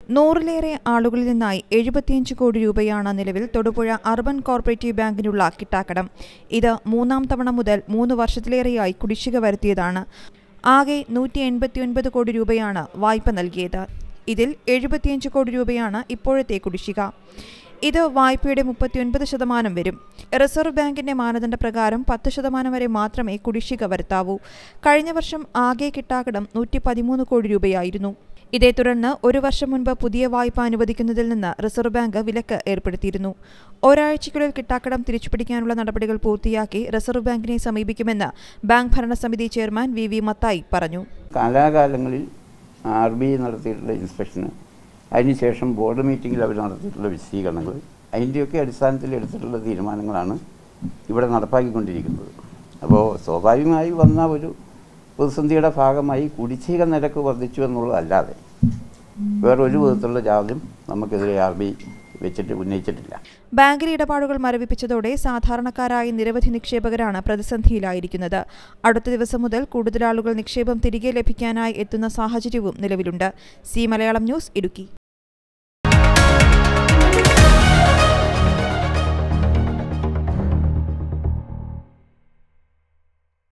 നൂറിലേറെ ആളുകളിൽ നിന്നായി എഴുപത്തിയഞ്ച് കോടി രൂപയാണ് നിലവിൽ തൊടുപുഴ അർബൻ കോർപ്പറേറ്റീവ് ബാങ്കിനുള്ള കിട്ടാക്കടം ഇത് മൂന്നാം തവണ മുതൽ മൂന്ന് വർഷത്തിലേറെയായി കുടിശ്ശിക വരുത്തിയതാണ് ആകെ നൂറ്റി എൺപത്തിയൊൻപത് കോടി രൂപയാണ് വായ്പ നൽകിയത് ഇതിൽ എഴുപത്തിയഞ്ച് കോടി രൂപയാണ് ഇപ്പോഴത്തെ കുടിശ്ശിക ഇത് വായ്പയുടെ മുപ്പത്തിയൊൻപത് ശതമാനം വരും റിസർവ് ബാങ്കിന്റെ മാനദണ്ഡപ്രകാരം പത്ത് ശതമാനം വരെ മാത്രമേ കുടിശ്ശിക വരുത്താവൂ കഴിഞ്ഞ വർഷം ആകെ കിട്ടാക്കടം നൂറ്റി പതിമൂന്ന് കോടി രൂപയായിരുന്നു ഇതേ തുടർന്ന് ഒരു വർഷം മുൻപ് പുതിയ വായ്പ അനുവദിക്കുന്നതിൽ നിന്ന് റിസർവ് ബാങ്ക് വിലക്ക് ഏർപ്പെടുത്തിയിരുന്നു ഒരാഴ്ചയ്ക്കുള്ളിൽ കിട്ടാക്കടം തിരിച്ചുപിടിക്കാനുള്ള നടപടികൾ പൂർത്തിയാക്കി റിസർവ് ബാങ്കിനെ സമീപിക്കുമെന്ന് ബാങ്ക് ഭരണസമിതി ചെയർമാൻ വി വി മത്തായി പറഞ്ഞു കാലാകാലങ്ങളിൽ ആർ ബി ഐ നടത്തിയിട്ടുള്ള ഇൻസ്പെക്ഷന് അതിനുശേഷം ബോർഡ് മീറ്റിങ്ങിൽ അവർ നടത്തിയിട്ടുള്ള വിശദീകരണങ്ങൾ അതിൻ്റെയൊക്കെ അടിസ്ഥാനത്തിൽ എടുത്തിട്ടുള്ള തീരുമാനങ്ങളാണ് ഇവിടെ നടപ്പാക്കിക്കൊണ്ടിരിക്കുന്നത് അപ്പോൾ സ്വാഭാവികമായി വന്ന ഒരു പ്രതിസന്ധിയുടെ ഭാഗമായി കുടിശ്ശിക നിരക്ക് വർദ്ധിച്ചു എന്നുള്ളതല്ലാതെ വേറൊരു വിധത്തിലുള്ള ജാദ്യം നമുക്കെതിരെ ആർ ബി വെച്ചിട്ട് ഉന്നയിച്ചിട്ടില്ല ബാങ്കിലെ ഇടപാടുകൾ മരവിപ്പിച്ചതോടെ സാധാരണക്കാരായ നിരവധി നിക്ഷേപകരാണ് പ്രതിസന്ധിയിലായിരിക്കുന്നത് അടുത്ത ദിവസം മുതൽ കൂടുതൽ ആളുകൾ നിക്ഷേപം തിരികെ ലഭിക്കാനായി എത്തുന്ന സാഹചര്യവും നിലവിലുണ്ട് സി മലയാളം ന്യൂസ് ഇടുക്കി